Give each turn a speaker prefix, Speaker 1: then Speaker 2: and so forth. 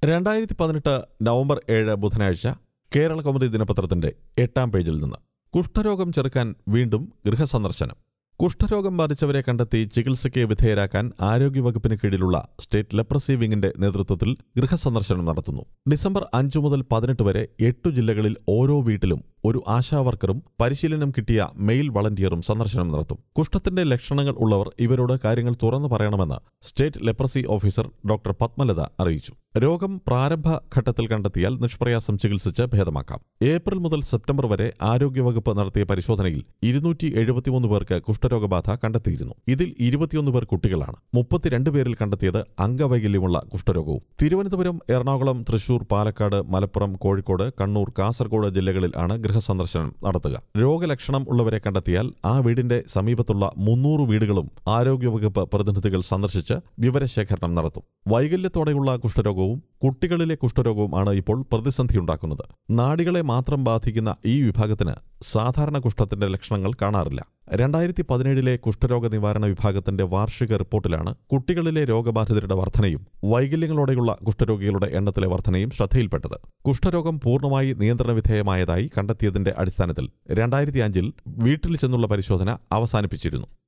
Speaker 1: രണ്ടായിരത്തി പതിനെട്ട് നവംബർ ഏഴ് ബുധനാഴ്ച കേരള കൗമുദി ദിനപത്രത്തിന്റെ എട്ടാം പേജിൽ നിന്ന് കുഷ്ഠരോഗം ചെറുക്കാൻ വീണ്ടും ഗൃഹസന്ദർശനം കുഷ്ഠരോഗം ബാധിച്ചവരെ കണ്ടെത്തി ചികിത്സയ്ക്ക് വിധേയരാക്കാൻ ആരോഗ്യവകുപ്പിന് കീഴിലുള്ള സ്റ്റേറ്റ് ലെപ്രസി വിങ്ങിന്റെ നേതൃത്വത്തിൽ ഗൃഹസന്ദർശനം നടത്തുന്നു ഡിസംബർ അഞ്ചു മുതൽ പതിനെട്ട് വരെ എട്ടു ജില്ലകളിൽ ഓരോ വീട്ടിലും ഒരു ആശാവർക്കറും പരിശീലനം കിട്ടിയ മെയിൽ വളണ്ടിയറും സന്ദർശനം നടത്തും കുഷ്ഠത്തിന്റെ ലക്ഷണങ്ങൾ ഉള്ളവർ ഇവരോട് കാര്യങ്ങൾ തുറന്നു പറയണമെന്ന് state leprosy officer doctor Padmalatha അറിയിച്ചു രോഗം പ്രാരംഭ ഘട്ടത്തിൽ കണ്ടെത്തിയാൽ നിഷ്പ്രയാസം ചികിത്സിച്ച് ഭേദമാക്കാം ഏപ്രിൽ മുതൽ സെപ്റ്റംബർ വരെ ആരോഗ്യവകുപ്പ് നടത്തിയ പരിശോധനയിൽ ഇരുന്നൂറ്റി എഴുപത്തിമൂന്ന് പേർക്ക് കുഷ്ഠരോഗബാധ കണ്ടെത്തിയിരുന്നു ഇതിൽ ഇരുപത്തിയൊന്ന് പേർ കുട്ടികളാണ് മുപ്പത്തിരണ്ട് പേരിൽ കണ്ടെത്തിയത് അംഗവൈകല്യമുള്ള കുഷ്ഠരോഗവും തിരുവനന്തപുരം എറണാകുളം തൃശൂർ പാലക്കാട് മലപ്പുറം കോഴിക്കോട് കണ്ണൂർ കാസർഗോഡ് ജില്ലകളിൽ ആണ് ഗൃഹസന്ദർശനം നടത്തുക രോഗലക്ഷണം ഉള്ളവരെ കണ്ടെത്തിയാൽ ആ വീടിന്റെ സമീപത്തുള്ള മുന്നൂറ് വീടുകളും ആരോഗ്യവകുപ്പ് പ്രതിനിധികൾ സന്ദർശിച്ച് വിവരശേഖരണം നടത്തും വൈകല്യത്തോടെയുള്ള കുഷ്ഠരോഗവും കുട്ടികളിലെ കുഷ്ഠരോഗവും ആണ് ഇപ്പോൾ പ്രതിസന്ധിയുണ്ടാക്കുന്നത് നാടികളെ മാത്രം ബാധിക്കുന്ന ഈ വിഭാഗത്തിന് സാധാരണ കുഷ്ഠത്തിന്റെ ലക്ഷണങ്ങൾ കാണാറില്ല രണ്ടായിരത്തി പതിനേഴിലെ കുഷ്ഠരോഗ നിവാരണ വിഭാഗത്തിന്റെ വാർഷിക റിപ്പോർട്ടിലാണ് കുട്ടികളിലെ രോഗബാധിതരുടെ വർധനയും വൈകല്യങ്ങളോടെയുള്ള കുഷ്ഠരോഗികളുടെ എണ്ണത്തിലെ വർധനയും ശ്രദ്ധയിൽപ്പെട്ടത് കുഷ്ഠരോഗം പൂർണ്ണമായി നിയന്ത്രണ വിധേയമായതായി കണ്ടെത്തിയതിന്റെ അടിസ്ഥാനത്തിൽ രണ്ടായിരത്തി അഞ്ചിൽ വീട്ടിൽ ചെന്നുള്ള പരിശോധന അവസാനിപ്പിച്ചിരുന്നു